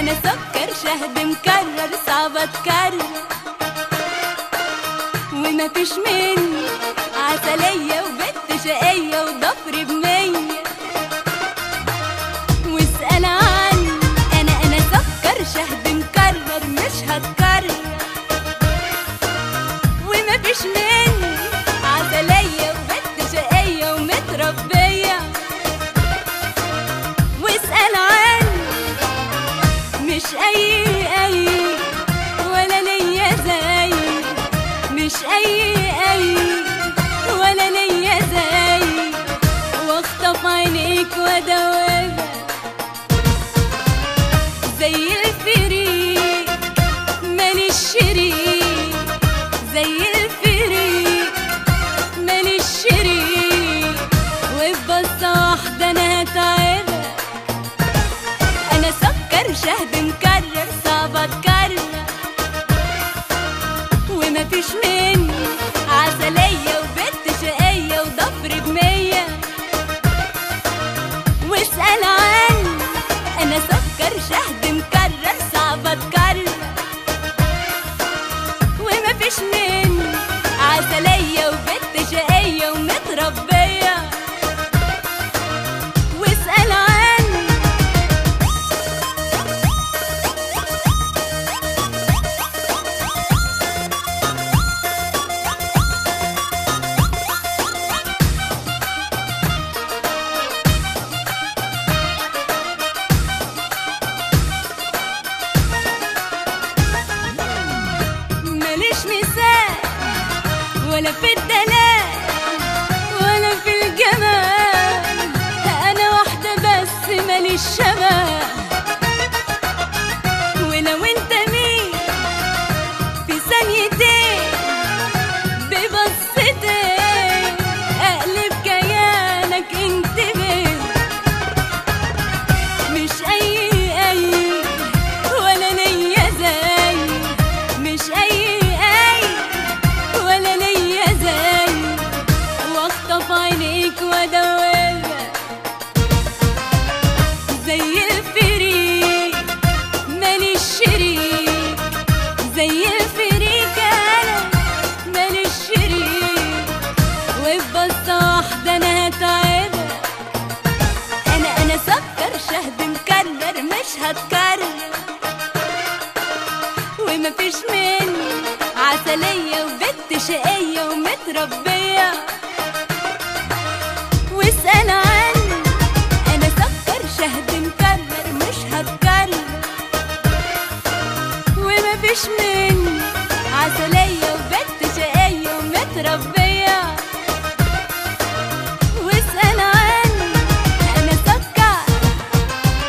انا سكر شهد مكرر صعب اتكرر وما فيش مني عسلية وبنت شقية وضفر بمية واسأل عني انا انا سكر شهد مكرر مش هتكرر وما فيش مني عسلية وبنت شقية ومتربية واسأل عني مش أي أي ولا ليا زي مش أي أي ولا ليا زي واخطف عينيك وادوبك زي الفريق ماليش شريك زي الفريق ماليش شريك وببصة واحدة أنا هتعبك انا سكر شهد مكرر صعب اتكرر وما فيش مني عسلية وبنت شقية وضفر بمية واسأل عني انا سكر شهد مكرر صعب اتكرر وما فيش مني عسلية وبنت شقية ومتربية واسأل عني ماليش مثال ولا في الدلال ولا في الجمال انا واحدة بس ماليش شبه ولو انت مين في ثانيتين ببصتين اقلب كيانك انتبه مش اي اي ولا ليا زي مش اي اي ولا ليا زي واخطف عينيك وادوبك زي الفريق ماليش شريك زي الفريق انا ماليش شريك وببصة واحدة انا هتعبك انا انا سكر شهد مكرر مش هتكرر وما فيش مني عسلية وبنت شقية ومتربية واسأل عني انا سكر شهد مكرر مش هتكرر وما فيش مني عسلية وبنت شقية ومتربية